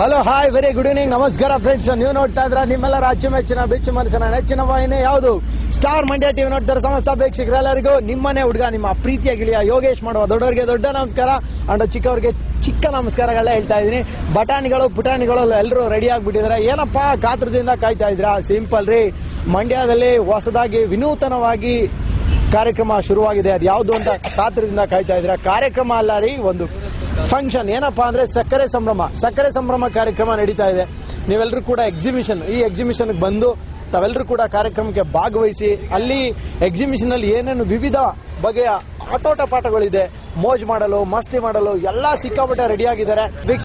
hello hi very good evening ನಮಸ್ಕಾರ friends ನೀವು ನೋಡ್ತಾ ಇದ್ರ ನಿಮ್ಮೆಲ್ಲರ ಅಚ್ಚುಮೆಚ್ಚಿನ ಬೆಚ್ಚು ಮನಸ್ಸಿನ ನೆಚ್ಚಿನ ವಾಹಿನಿ ಯಾವುದು ಸ್ಟಾರ್ ಮಂಡ್ಯ ಟಿವಿ ನೋಡ್ತಾರೆ ಸಮಸ್ತ ಪ್ರೇಕ್ಷಕರೆಲ್ಲರಿಗೂ ನಿಮ್ಮನೆ ಹುಡುಗ ನಿಮ್ಮ ಪ್ರೀತಿಯ ಗಿಳಿಯ ಯೋಗೇಶ್ ಮಾಡುವ ದೊಡ್ಡವರಿಗೆ ದೊಡ್ಡ ನಮಸ್ಕಾರ ಅಂಡ್ ಚಿಕ್ಕವರಿಗೆ ಚಿಕ್ಕ ನಮಸ್ಕಾರಗಳನ್ನ ಹೇಳ್ತಾ ಇದೀನಿ ಬಟಾಣಿಗಳು ಪುಟಾಣಿಗಳು ಎಲ್ಲರೂ ರೆಡಿ ಆಗ್ಬಿಟ್ಟಿದ್ದಾರೆ ಏನಪ್ಪಾ ಕಾತ್ರದಿಂದ ಕಾಯ್ತಾ ಇದ್ರಾ ಸಿಂಪಲ್ ರೀ ಮಂಡ್ಯದಲ್ಲಿ ಹೊಸದಾಗಿ ವಿನೂತನವಾಗಿ ಕಾರ್ಯಕ್ರಮ ಶುರುವಾಗಿದೆ ಅದು ಯಾವುದು ಅಂತ ಕಾತ್ರದಿಂದ ಕಾಯ್ತಾ ಇದ್ರೆ ಕಾರ್ಯಕ್ರಮ ಅಲ್ಲ ರೀ ಒಂದು ಫಂಕ್ಷನ್ ಏನಪ್ಪಾ ಅಂದ್ರೆ ಸಕ್ಕರೆ ಸಂಭ್ರಮ ಸಕ್ಕರೆ ಸಂಭ್ರಮ ಕಾರ್ಯಕ್ರಮ ನಡೀತಾ ಇದೆ ನೀವೆಲ್ಲರೂ ಕೂಡ ಎಕ್ಸಿಬಿಷನ್ ಈ ಎಕ್ಸಿಬಿಷನ್ ಬಂದು ತಾವೆಲ್ಲರೂ ಕೂಡ ಕಾರ್ಯಕ್ರಮಕ್ಕೆ ಭಾಗವಹಿಸಿ ಅಲ್ಲಿ ಎಕ್ಸಿಬಿಷನ್ ಅಲ್ಲಿ ಏನೇನು ವಿವಿಧ ಬಗೆಯ ಆಟೋಟ ಪಾಠಗಳಿದೆ ಮೋಜ್ ಮಾಡಲು ಮಸ್ತಿ ಮಾಡಲು ಎಲ್ಲಾ ಸಿಕ್ಕಾಪಟ್ಟೆ ರೆಡಿ ಆಗಿದ್ದಾರೆ